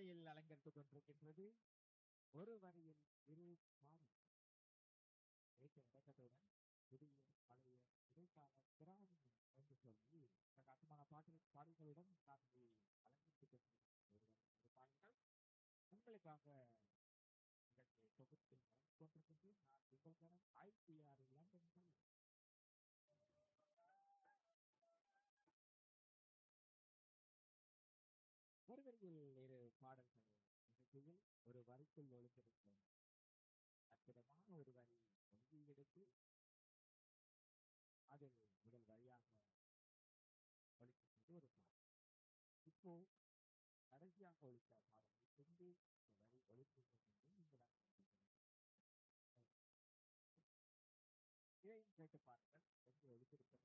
திரையில் அலங்கரித்துக் கொண்டிருக்கின்றது ஒரு வரியில் இரு மாறி ஏற்ற இறக்கத்துடன் புதிய பழைய இடைக்கால திராவிடம் என்று சொல்லி பிரகாசமான பாட்டு பாடல்களுடன் காட்சி அலங்கரித்துக் கொண்டிருக்கின்றது ஒரு பாடல்கள் உங்களுக்காக நிகழ்ச்சியை தொகுத்து வழங்கிக் கொண்டிருக்கின்றேன் நான் உங்களுக்கான ஐபிஆர் லண்டன் பள்ளி ஒரு வரியில் இரு பாடல்கள் நிகழ்ச்சியில் ஒரு வரிக்குள் ஒழுங்கிருக்கும் அற்புதமான ஒரு வரி ஒங்கி எடுத்து அதில் முதல் வரியாக ஒழிக்கின்றது ஒரு பாடல் இப்போ கடைசியாக ஒழித்த பாடலை கொண்டு இந்த வரி ஒழிக்கின்றது என்று நீங்கள் அறிந்திருக்கிறீர்கள். இதையும் கேட்டு பாருங்கள் என்று ஒழித்திருப்பது